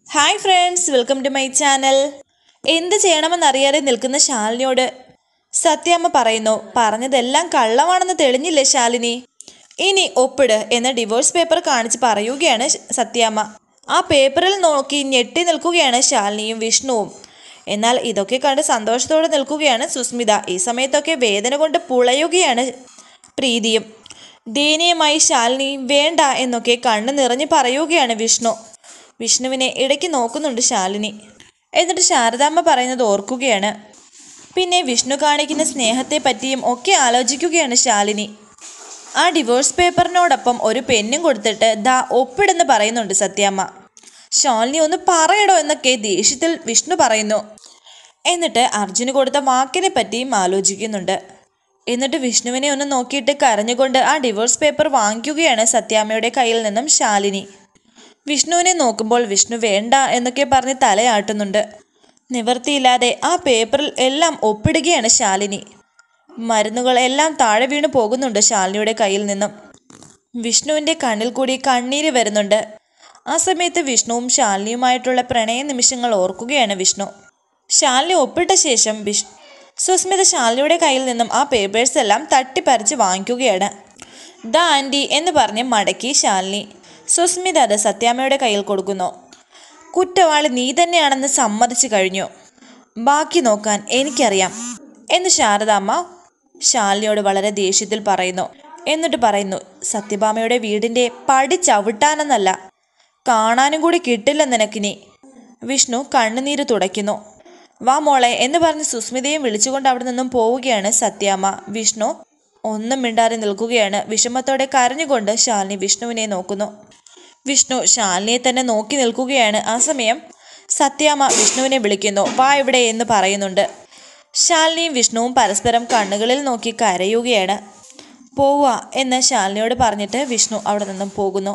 hi friends welcome to my channel എന്ത് ചെയ്യണമെന്നറിയാതെ നിൽക്കുന്ന ശാലിനിയോട് സത്യാമ്മ പറയുന്നു പറഞ്ഞതെല്ലാം കള്ളമാണെന്ന് തെളിഞ്ഞില്ലേ ശാലിനി ഇനി ഒപ്പിട് എന്ന ഡിവോഴ്സ് പേപ്പർ കാണിച്ച് പറയുകയാണ് ശ- സത്യാമ്മ ആ പേപ്പറിൽ നോക്കി ഞെട്ടി നിൽക്കുകയാണ് ശാലിനിയും വിഷ്ണുവും എന്നാൽ ഇതൊക്കെ കണ്ട് സന്തോഷത്തോടെ നിൽക്കുകയാണ് സുസ്മിത ഈ സമയത്തൊക്കെ വേദന കൊണ്ട് പുളയുകയാണ് പ്രീതിയും ദയനീയമായി ശാലിനി വേണ്ട എന്നൊക്കെ കണ്ണു നിറഞ്ഞ് പറയുകയാണ് വിഷ്ണു വിഷ്ണുവിനെ ഇടയ്ക്ക് നോക്കുന്നുണ്ട് ശാലിനി എന്നിട്ട് ശാരദാമ്മ പറയുന്നത് ഓർക്കുകയാണ് പിന്നെ വിഷ്ണു കാണിക്കുന്ന സ്നേഹത്തെ പറ്റിയും ഒക്കെ ആലോചിക്കുകയാണ് ശാലിനി ആ ഡിവോഴ്സ് പേപ്പറിനോടൊപ്പം ഒരു പെന്നും കൊടുത്തിട്ട് ദാ ഒപ്പിടെന്ന് പറയുന്നുണ്ട് സത്യാമ്മ ശാലിനി ഒന്ന് പറയടോ എന്നൊക്കെ ദേഷ്യത്തിൽ വിഷ്ണു പറയുന്നു എന്നിട്ട് അർജുന് കൊടുത്ത വാക്കിനെ പറ്റിയും ആലോചിക്കുന്നുണ്ട് എന്നിട്ട് വിഷ്ണുവിനെ ഒന്ന് നോക്കിയിട്ട് കരഞ്ഞുകൊണ്ട് ആ ഡിവോഴ്സ് പേപ്പർ വാങ്ങിക്കുകയാണ് സത്യാമ്മയുടെ കയ്യിൽ നിന്നും ശാലിനി വിഷ്ണുവിനെ നോക്കുമ്പോൾ വിഷ്ണു വേണ്ട എന്നൊക്കെ പറഞ്ഞ് തലയാട്ടുന്നുണ്ട് നിവർത്തിയില്ലാതെ ആ പേപ്പറിൽ എല്ലാം ഒപ്പിടുകയാണ് ശാലിനി മരുന്നുകൾ എല്ലാം താഴെ വീണു പോകുന്നുണ്ട് ശാലിനിയുടെ കയ്യിൽ നിന്നും വിഷ്ണുവിൻ്റെ കണ്ണിൽ കൂടി കണ്ണീര് വരുന്നുണ്ട് ആ സമയത്ത് വിഷ്ണുവും ശാലിനിയുമായിട്ടുള്ള പ്രണയ നിമിഷങ്ങൾ ഓർക്കുകയാണ് വിഷ്ണു ശാലിനി ഒപ്പിട്ട ശേഷം വിഷ് സുസ്മിത ശാലിനിയുടെ കയ്യിൽ നിന്നും ആ പേപ്പേഴ്സ് എല്ലാം തട്ടിപ്പറിച്ച് വാങ്ങിക്കുകയാണ് ദാ ആൻറ്റി എന്ന് പറഞ്ഞ് മടക്കി ശാലിനി സുസ്മിത അത് സത്യാമ്മയുടെ കയ്യിൽ കൊടുക്കുന്നു കുറ്റവാളി നീ തന്നെയാണെന്ന് സമ്മതിച്ചു കഴിഞ്ഞു ബാക്കി നോക്കാൻ എനിക്കറിയാം എന്ന് ശാരദാമ്മ ശാലിനിയോട് വളരെ ദേഷ്യത്തിൽ പറയുന്നു എന്നിട്ട് പറയുന്നു സത്യഭാമയുടെ വീടിൻ്റെ പടി ചവിട്ടാനെന്നല്ല കാണാനും കൂടി കിട്ടില്ല നിനക്കിനി വിഷ്ണു കണ്ണുനീര് തുടയ്ക്കുന്നു വാ മോളെ എന്ന് പറഞ്ഞ് സുസ്മിതയും വിളിച്ചുകൊണ്ട് അവിടെ നിന്നും പോവുകയാണ് സത്യാമ്മ വിഷ്ണു ഒന്നും മിണ്ടാതെ നിൽക്കുകയാണ് വിഷമത്തോടെ കരഞ്ഞുകൊണ്ട് ശാലിനി വിഷ്ണുവിനെ നോക്കുന്നു വിഷ്ണു ശാലിനിയെ തന്നെ നോക്കി നിൽക്കുകയാണ് ആ സമയം സത്യാമ്മ വിഷ്ണുവിനെ വിളിക്കുന്നു വാ ഇവിടെ എന്ന് പറയുന്നുണ്ട് ശാലിനിയും വിഷ്ണുവും പരസ്പരം കണ്ണുകളിൽ നോക്കി കരയുകയാണ് പോവുക എന്ന് ശാലിനിയോട് പറഞ്ഞിട്ട് വിഷ്ണു അവിടെ നിന്നും പോകുന്നു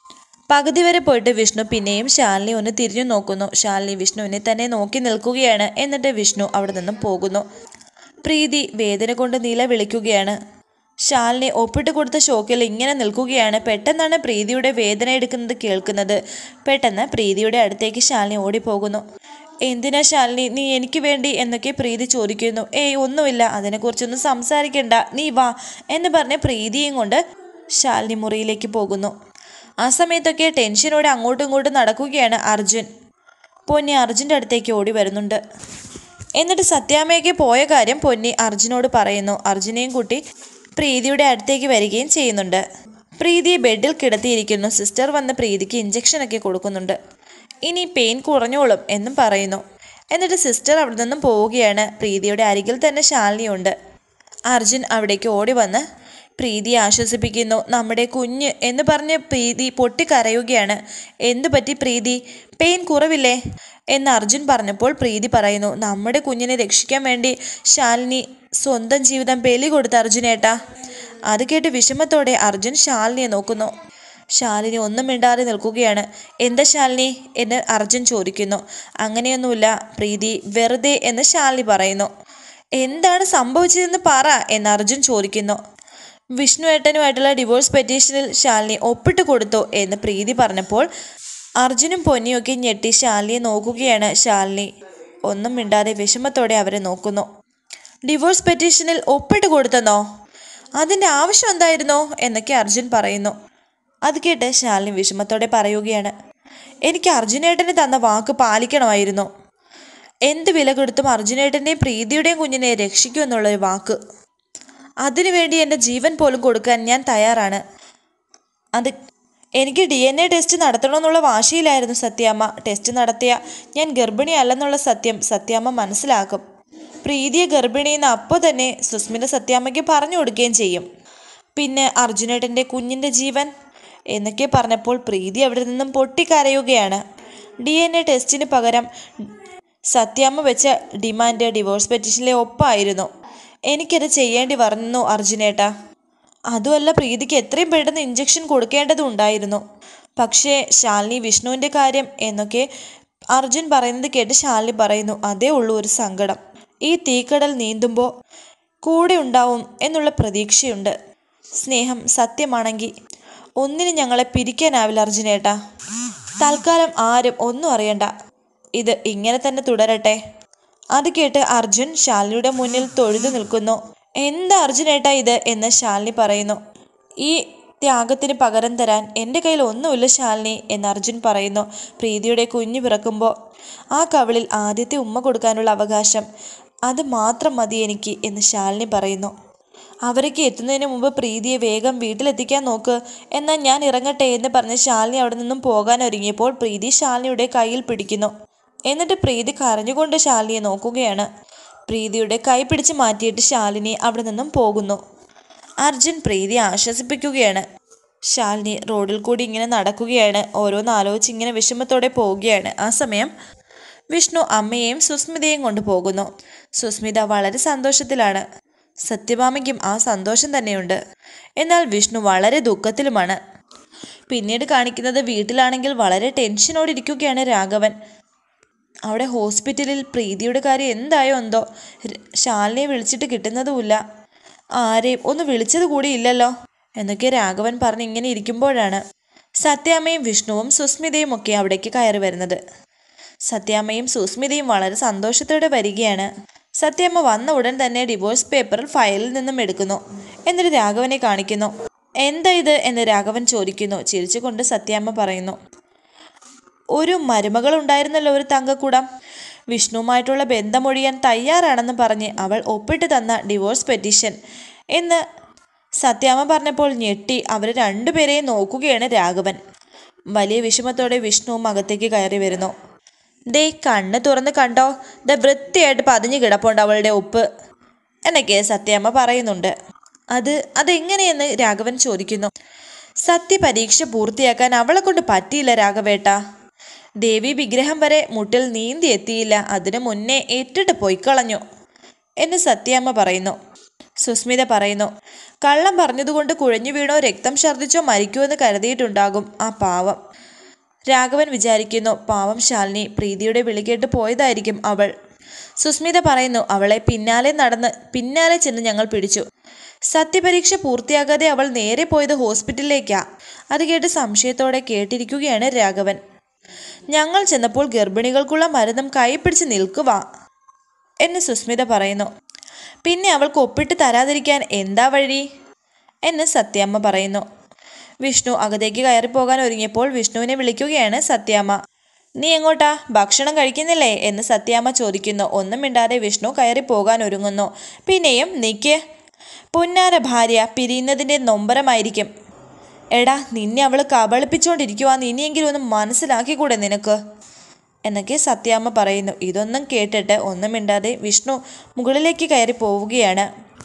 പകുതി വരെ പോയിട്ട് വിഷ്ണു പിന്നെയും ശാലിനി ഒന്ന് തിരിഞ്ഞു നോക്കുന്നു ശാലിനി വിഷ്ണുവിനെ തന്നെ നോക്കി നിൽക്കുകയാണ് എന്നിട്ട് വിഷ്ണു അവിടെ നിന്നും പോകുന്നു പ്രീതി വേദന കൊണ്ട് നിലവിളിക്കുകയാണ് ശാലിനി ഒപ്പിട്ട് കൊടുത്ത ഷോക്കിൽ ഇങ്ങനെ നിൽക്കുകയാണ് പെട്ടെന്നാണ് പ്രീതിയുടെ വേദന എടുക്കുന്നത് കേൾക്കുന്നത് പെട്ടെന്ന് പ്രീതിയുടെ അടുത്തേക്ക് ശാലിനി ഓടിപ്പോകുന്നു എന്തിനാ ശാലിനി നീ എനിക്ക് വേണ്ടി എന്നൊക്കെ പ്രീതി ചോദിക്കുന്നു ഏയ് ഒന്നുമില്ല അതിനെക്കുറിച്ചൊന്നും സംസാരിക്കണ്ട നീ വാ എന്ന് പറഞ്ഞ് പ്രീതിയും കൊണ്ട് ശാലിനി മുറിയിലേക്ക് പോകുന്നു ആ സമയത്തൊക്കെ ടെൻഷനോടെ അങ്ങോട്ടും ഇങ്ങോട്ടും നടക്കുകയാണ് അർജുൻ പൊന്നി അർജുൻ്റെ അടുത്തേക്ക് ഓടി വരുന്നുണ്ട് എന്നിട്ട് സത്യാമ്മയ്ക്ക് പോയ കാര്യം പൊന്നി അർജുനോട് പറയുന്നു അർജുനെയും കൂട്ടി പ്രീതിയുടെ അടുത്തേക്ക് വരികയും ചെയ്യുന്നുണ്ട് പ്രീതിയെ ബെഡിൽ കിടത്തിയിരിക്കുന്നു സിസ്റ്റർ വന്ന് പ്രീതിക്ക് ഇഞ്ചക്ഷനൊക്കെ കൊടുക്കുന്നുണ്ട് ഇനി പെയിൻ കുറഞ്ഞോളും എന്നും പറയുന്നു എന്നിട്ട് സിസ്റ്റർ അവിടെ നിന്നും പോവുകയാണ് പ്രീതിയുടെ അരികിൽ തന്നെ ശാലിനിയുണ്ട് അർജുൻ അവിടേക്ക് ഓടി വന്ന് പ്രീതിയെ ആശ്വസിപ്പിക്കുന്നു നമ്മുടെ കുഞ്ഞ് എന്ന് പറഞ്ഞ് പ്രീതി പൊട്ടിക്കരയുകയാണ് എന്തു പറ്റി പ്രീതി പെയിൻ കുറവില്ലേ എന്ന് അർജുൻ പറഞ്ഞപ്പോൾ പ്രീതി പറയുന്നു നമ്മുടെ കുഞ്ഞിനെ രക്ഷിക്കാൻ വേണ്ടി ശാലിനി സ്വന്തം ജീവിതം ബലി കൊടുത്ത അർജുനേട്ടാ അത് കേട്ട് വിഷമത്തോടെ അർജുൻ ശാലിനിയെ നോക്കുന്നു ശാലിനി ഒന്നും മിണ്ടാതെ നിൽക്കുകയാണ് എന്താ ശാലിനി എന്ന് അർജുൻ ചോദിക്കുന്നു അങ്ങനെയൊന്നുമില്ല പ്രീതി വെറുതെ എന്ന് ശാലിനി പറയുന്നു എന്താണ് സംഭവിച്ചതെന്ന് പറ എന്ന് അർജുൻ ചോദിക്കുന്നു വിഷ്ണു ഏട്ടനുമായിട്ടുള്ള ഡിവോഴ്സ് പെറ്റീഷനിൽ ശാലിനി ഒപ്പിട്ട് കൊടുത്തു എന്ന് പ്രീതി പറഞ്ഞപ്പോൾ അർജുനും പൊന്നിയൊക്കെ ഞെട്ടി ശാലിനിയെ നോക്കുകയാണ് ശാലിനി ഒന്നും മിണ്ടാതെ വിഷമത്തോടെ അവരെ നോക്കുന്നു ഡിവോഴ്സ് പെറ്റീഷനിൽ ഒപ്പിട്ട് കൊടുത്തെന്നോ അതിൻ്റെ ആവശ്യം എന്തായിരുന്നോ എന്നൊക്കെ അർജുൻ പറയുന്നു അത് കേട്ട് ശാലിനി വിഷമത്തോടെ പറയുകയാണ് എനിക്ക് അർജുനേട്ടന് തന്ന വാക്ക് പാലിക്കണമായിരുന്നു എന്ത് വില കൊടുത്തും അർജുനേട്ടൻ്റെയും പ്രീതിയുടെയും കുഞ്ഞിനെ രക്ഷിക്കൂ എന്നുള്ളൊരു വാക്ക് അതിനുവേണ്ടി എൻ്റെ ജീവൻ പോലും കൊടുക്കാൻ ഞാൻ തയ്യാറാണ് അത് എനിക്ക് ഡി എൻ എ ടെസ്റ്റ് നടത്തണമെന്നുള്ള വാശിയിലായിരുന്നു സത്യാമ്മ ടെസ്റ്റ് നടത്തിയ ഞാൻ ഗർഭിണി അല്ലെന്നുള്ള സത്യം സത്യാമ്മ മനസ്സിലാക്കും പ്രീതിയെ ഗർഭിണിയെന്ന് അപ്പോൾ തന്നെ സുസ്മിത സത്യാമ്മയ്ക്ക് പറഞ്ഞു കൊടുക്കുകയും ചെയ്യും പിന്നെ അർജുനേട്ടൻ്റെ കുഞ്ഞിൻ്റെ ജീവൻ എന്നൊക്കെ പറഞ്ഞപ്പോൾ പ്രീതി അവിടെ നിന്നും പൊട്ടിക്കരയുകയാണ് ഡി എൻ എ ടെസ്റ്റിന് പകരം സത്യാമ്മ വെച്ച ഡിമാൻഡ് ഡിവോഴ്സ് പെറ്റീഷനിലെ ഒപ്പായിരുന്നു എനിക്കത് ചെയ്യേണ്ടി വന്നു അർജുനേട്ടാ അതുമല്ല പ്രീതിക്ക് എത്രയും പെട്ടെന്ന് ഇഞ്ചക്ഷൻ കൊടുക്കേണ്ടതുണ്ടായിരുന്നു പക്ഷേ ശാലിനി വിഷ്ണുവിൻ്റെ കാര്യം എന്നൊക്കെ അർജുൻ പറയുന്നത് കേട്ട് ശാലിനി പറയുന്നു അതേ ഉള്ളൂ ഒരു സങ്കടം ഈ തീക്കടൽ നീന്തുമ്പോൾ കൂടെ ഉണ്ടാവും എന്നുള്ള പ്രതീക്ഷയുണ്ട് സ്നേഹം സത്യമാണെങ്കിൽ ഒന്നിനും ഞങ്ങളെ പിരിക്കാനാവില്ല അർജുനേട്ടാ തൽക്കാലം ആരും ഒന്നും അറിയണ്ട ഇത് ഇങ്ങനെ തന്നെ തുടരട്ടെ അത് കേട്ട് അർജുൻ ശാലിനിയുടെ മുന്നിൽ തൊഴുതു നിൽക്കുന്നു എന്താ അർജുനേട്ടാ ഇത് എന്ന് ശാലിനി പറയുന്നു ഈ ത്യാഗത്തിന് പകരം തരാൻ എൻ്റെ കയ്യിൽ ഒന്നുമില്ല ശാലിനി എന്ന് അർജുൻ പറയുന്നു പ്രീതിയുടെ കുഞ്ഞു പിറക്കുമ്പോൾ ആ കവിളിൽ ആദ്യത്തെ ഉമ്മ കൊടുക്കാനുള്ള അവകാശം അത് മാത്രം മതി എനിക്ക് എന്ന് ശാലിനി പറയുന്നു അവരേക്ക് എത്തുന്നതിന് മുമ്പ് പ്രീതിയെ വേഗം വീട്ടിലെത്തിക്കാൻ നോക്ക് എന്നാൽ ഞാൻ ഇറങ്ങട്ടെ എന്ന് പറഞ്ഞ് ശാലിനി അവിടെ നിന്നും പോകാൻ ഒരുങ്ങിയപ്പോൾ പ്രീതി ശാലിനിയുടെ കയ്യിൽ പിടിക്കുന്നു എന്നിട്ട് പ്രീതി കരഞ്ഞുകൊണ്ട് ശാലിനിയെ നോക്കുകയാണ് പ്രീതിയുടെ കൈ പിടിച്ച് മാറ്റിയിട്ട് ശാലിനി അവിടെ നിന്നും പോകുന്നു അർജുൻ പ്രീതിയെ ആശ്വസിപ്പിക്കുകയാണ് ശാലിനി റോഡിൽ കൂടി ഇങ്ങനെ നടക്കുകയാണ് ഓരോന്ന് ആലോചിച്ച് ഇങ്ങനെ വിഷമത്തോടെ പോവുകയാണ് ആ സമയം വിഷ്ണു അമ്മയെയും സുസ്മിതയെയും കൊണ്ട് പോകുന്നു സുസ്മിത വളരെ സന്തോഷത്തിലാണ് സത്യഭാമയ്ക്കും ആ സന്തോഷം തന്നെയുണ്ട് എന്നാൽ വിഷ്ണു വളരെ ദുഃഖത്തിലുമാണ് പിന്നീട് കാണിക്കുന്നത് വീട്ടിലാണെങ്കിൽ വളരെ ടെൻഷനോടിരിക്കുകയാണ് രാഘവൻ അവിടെ ഹോസ്പിറ്റലിൽ പ്രീതിയുടെ കാര്യം എന്തായോ എന്തോ ര- ശാലിനിയെ വിളിച്ചിട്ട് കിട്ടുന്നതുമില്ല ആരെയും ഒന്ന് വിളിച്ചത് കൂടി ഇല്ലല്ലോ എന്നൊക്കെ രാഘവൻ പറഞ്ഞ് ഇങ്ങനെ ഇരിക്കുമ്പോഴാണ് സത്യാമ്മയും വിഷ്ണുവും സുസ്മിതയും ഒക്കെ അവിടേക്ക് കയറി വരുന്നത് സത്യാമ്മയും സുസ്മിതയും വളരെ സന്തോഷത്തോടെ വരികയാണ് സത്യാമ്മ വന്ന ഉടൻ തന്നെ ഡിവോഴ്സ് പേപ്പർ ഫയലിൽ നിന്നും എടുക്കുന്നു എന്നിട്ട് രാഘവനെ കാണിക്കുന്നു എന്താ ഇത് എന്ന് രാഘവൻ ചോദിക്കുന്നു ചിരിച്ചുകൊണ്ട് സത്യാമ്മ പറയുന്നു ഒരു മരുമകളുണ്ടായിരുന്നല്ലോ ഒരു തങ്കക്കുടം വിഷ്ണുവുമായിട്ടുള്ള ബന്ധമൊഴിയാൻ തയ്യാറാണെന്ന് പറഞ്ഞ് അവൾ ഒപ്പിട്ട് തന്ന ഡിവോഴ്സ് പെറ്റീഷൻ എന്ന് സത്യാമ്മ പറഞ്ഞപ്പോൾ ഞെട്ടി അവർ രണ്ടുപേരെയും നോക്കുകയാണ് രാഘവൻ വലിയ വിഷമത്തോടെ വിഷ്ണുവും അകത്തേക്ക് കയറി വരുന്നു ദേ കണ്ണ് തുറന്ന് കണ്ടോ ദ വൃത്തിയായിട്ട് പതിഞ്ഞു കിടപ്പുണ്ട് അവളുടെ ഒപ്പ് എന്നൊക്കെ സത്യാമ്മ പറയുന്നുണ്ട് അത് അതെങ്ങനെയെന്ന് രാഘവൻ ചോദിക്കുന്നു സത്യപരീക്ഷ പൂർത്തിയാക്കാൻ അവളെ കൊണ്ട് പറ്റിയില്ല രാഘവേട്ട ദേവി വിഗ്രഹം വരെ മുട്ടിൽ നീന്തി എത്തിയില്ല അതിനു മുന്നേ ഏറ്റിട്ട് പൊയ്ക്കളഞ്ഞു എന്ന് സത്യാമ്മ പറയുന്നു സുസ്മിത പറയുന്നു കള്ളം പറഞ്ഞതുകൊണ്ട് കുഴഞ്ഞു വീണോ രക്തം ഛർദ്ദിച്ചോ മരിക്കുമെന്ന് കരുതിയിട്ടുണ്ടാകും ആ പാവം രാഘവൻ വിചാരിക്കുന്നു പാവം ശാലിനി പ്രീതിയുടെ വിളി കേട്ട് പോയതായിരിക്കും അവൾ സുസ്മിത പറയുന്നു അവളെ പിന്നാലെ നടന്ന് പിന്നാലെ ചെന്ന് ഞങ്ങൾ പിടിച്ചു സത്യപരീക്ഷ പൂർത്തിയാകാതെ അവൾ നേരെ പോയത് ഹോസ്പിറ്റലിലേക്കാ അത് കേട്ട് സംശയത്തോടെ കേട്ടിരിക്കുകയാണ് രാഘവൻ ഞങ്ങൾ ചെന്നപ്പോൾ ഗർഭിണികൾക്കുള്ള മരുന്നും കൈപ്പിടിച്ച് നിൽക്കുക എന്ന് സുസ്മിത പറയുന്നു പിന്നെ അവൾക്ക് ഒപ്പിട്ട് തരാതിരിക്കാൻ എന്താ വഴി എന്ന് സത്യാമ്മ പറയുന്നു വിഷ്ണു അകത്തേക്ക് കയറിപ്പോകാൻ ഒരുങ്ങിയപ്പോൾ വിഷ്ണുവിനെ വിളിക്കുകയാണ് സത്യാമ്മ നീ എങ്ങോട്ടാ ഭക്ഷണം കഴിക്കുന്നില്ലേ എന്ന് സത്യാമ്മ ചോദിക്കുന്നു ഒന്നും മിണ്ടാതെ വിഷ്ണു കയറി പോകാൻ ഒരുങ്ങുന്നു പിന്നെയും നിക്ക് പുന്നാര ഭാര്യ പിരിയുന്നതിൻ്റെ നൊമ്പരമായിരിക്കും എടാ നിന്നെ അവൾ കബളിപ്പിച്ചുകൊണ്ടിരിക്കുവാന്ന് ഇനിയെങ്കിലും ഒന്ന് മനസ്സിലാക്കിക്കൂടെ നിനക്ക് എന്നൊക്കെ സത്യാമ്മ പറയുന്നു ഇതൊന്നും കേട്ടിട്ട് ഒന്നും മിണ്ടാതെ വിഷ്ണു മുകളിലേക്ക് കയറി പോവുകയാണ്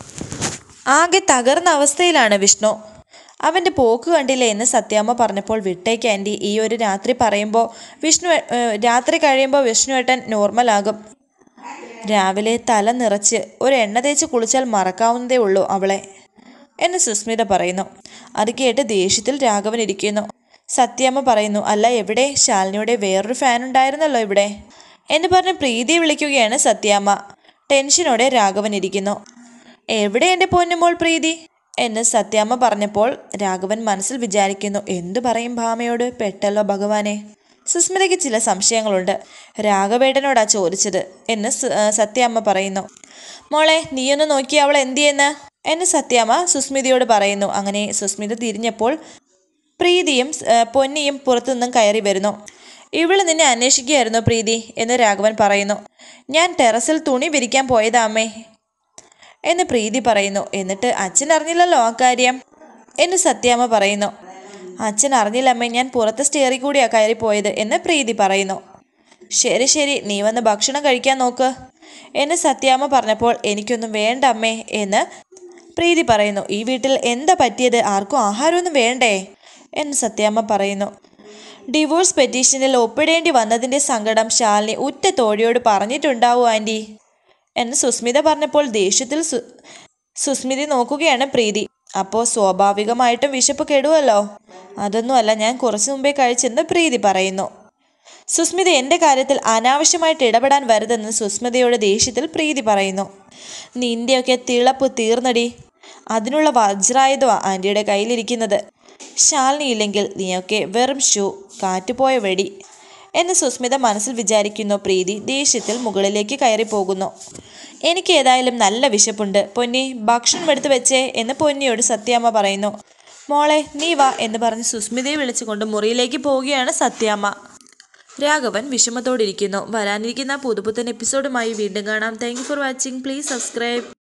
ആകെ തകർന്ന അവസ്ഥയിലാണ് വിഷ്ണു അവൻ്റെ പോക്ക് കണ്ടില്ലേ എന്ന് സത്യാമ്മ പറഞ്ഞപ്പോൾ വിട്ടേക്ക് ആൻറ്റി ഈ ഒരു രാത്രി പറയുമ്പോൾ വിഷ്ണു ഏഹ്, രാത്രി കഴിയുമ്പോൾ വിഷ്ണുവേട്ടൻ നോർമലാകും രാവിലെ തല നിറച്ച് ഒരു എണ്ണ തേച്ച് കുളിച്ചാൽ മറക്കാവുന്നതേ ഉള്ളൂ അവളെ എന്ന് സുസ്മിത പറയുന്നു അത് കേട്ട് ദേഷ്യത്തിൽ രാഘവൻ ഇരിക്കുന്നു സത്യാമ്മ പറയുന്നു അല്ല എവിടെ ശാലിനിയുടെ വേറൊരു ഫാൻ ഉണ്ടായിരുന്നല്ലോ ഇവിടെ എന്ന് പറഞ്ഞ് പ്രീതിയെ വിളിക്കുകയാണ് സത്യാമ്മ ടെൻഷനോടെ രാഘവൻ ഇരിക്കുന്നു എവിടെ എൻ്റെ പൊന്നുമോൾ പ്രീതി എന്ന് സത്യാമ്മ പറഞ്ഞപ്പോൾ രാഘവൻ മനസ്സിൽ വിചാരിക്കുന്നു എന്തു പറയും ഭാമയോട് പെട്ടല്ലോ ഭഗവാനെ സുസ്മിതയ്ക്ക് ചില സംശയങ്ങളുണ്ട് രാഘവേട്ടനോടാ ചോദിച്ചത് എന്ന് സ- ആ, സത്യാമ്മ പറയുന്നു മോളെ നീയൊന്ന് നോക്കി അവൾ എന്ത് ചെയ്യുന്ന എന്ന് സത്യാമ്മ സുസ്മിതയോട് പറയുന്നു അങ്ങനെ സുസ്മിത തിരിഞ്ഞപ്പോൾ പ്രീതിയും ആ, പൊന്നിയും പുറത്തുനിന്നും കയറി വരുന്നു ഇവള് നിന്നെ അന്വേഷിക്കുകയായിരുന്നു പ്രീതി എന്ന് രാഘവൻ പറയുന്നു ഞാൻ ടെറസിൽ തുണി വിരിക്കാൻ പോയതാ അമ്മേ എന്ന് പ്രീതി പറയുന്നു എന്നിട്ട് അച്ഛൻ അറിഞ്ഞില്ലല്ലോ ആ കാര്യം എന്ന് സത്യാമ്മ പറയുന്നു അച്ഛൻ അറിഞ്ഞില്ലമ്മേ ഞാൻ പുറത്തെ സ്റ്റേറിൽ കൂടിയാ കയറി പോയത് എന്ന് പ്രീതി പറയുന്നു ശരി ശരി നീ വന്ന് ഭക്ഷണം കഴിക്കാൻ നോക്ക് എന്ന് സത്യാമ്മ പറഞ്ഞപ്പോൾ എനിക്കൊന്നും വേണ്ട അമ്മേ എന്ന് പ്രീതി പറയുന്നു ഈ വീട്ടിൽ എന്താ പറ്റിയത് ആർക്കും ആഹാരമൊന്നും വേണ്ടേ എന്ന് സത്യാമ്മ പറയുന്നു ഡിവോഴ്സ് പെറ്റീഷനിൽ ഒപ്പിടേണ്ടി വന്നതിൻ്റെ സങ്കടം ശാലിനി ഉറ്റ തോഴിയോട് പറഞ്ഞിട്ടുണ്ടാവൂ ആൻറ്റി എന്ന് സുസ്മിത പറഞ്ഞപ്പോൾ ദേഷ്യത്തിൽ സു സുസ്മിത നോക്കുകയാണ് പ്രീതി അപ്പോൾ സ്വാഭാവികമായിട്ടും വിശപ്പ് കെടുവല്ലോ അതൊന്നുമല്ല ഞാൻ കുറച്ചു മുമ്പേ കഴിച്ചെന്ന് പ്രീതി പറയുന്നു സുസ്മിത എൻ്റെ കാര്യത്തിൽ അനാവശ്യമായിട്ട് ഇടപെടാൻ വരുതെന്ന് സുസ്മിതയുടെ ദേഷ്യത്തിൽ പ്രീതി പറയുന്നു നിന്റെയൊക്കെ തിളപ്പ് തീർന്നടി അതിനുള്ള വജ്രായുധമാണ് ആൻറ്റിയുടെ കയ്യിലിരിക്കുന്നത് ശാലിനി ഇല്ലെങ്കിൽ നീയൊക്കെ വെറും ഷൂ കാറ്റുപോയ വെടി എന്ന് സുസ്മിത മനസ്സിൽ വിചാരിക്കുന്നു പ്രീതി ദേഷ്യത്തിൽ മുകളിലേക്ക് കയറി പോകുന്നു എനിക്ക് ഏതായാലും നല്ല വിശപ്പുണ്ട് പൊന്നി ഭക്ഷണം എടുത്ത് വെച്ചേ എന്ന് പൊന്നിയോട് സത്യാമ്മ പറയുന്നു മോളെ നീ വാ എന്ന് പറഞ്ഞ് സുസ്മിതയെ വിളിച്ചുകൊണ്ട് മുറിയിലേക്ക് പോവുകയാണ് സത്യാമ്മ രാഘവൻ വിഷമത്തോടിരിക്കുന്നു വരാനിരിക്കുന്ന പുതുപുത്തൻ എപ്പിസോഡുമായി വീണ്ടും കാണാം thank for watching please subscribe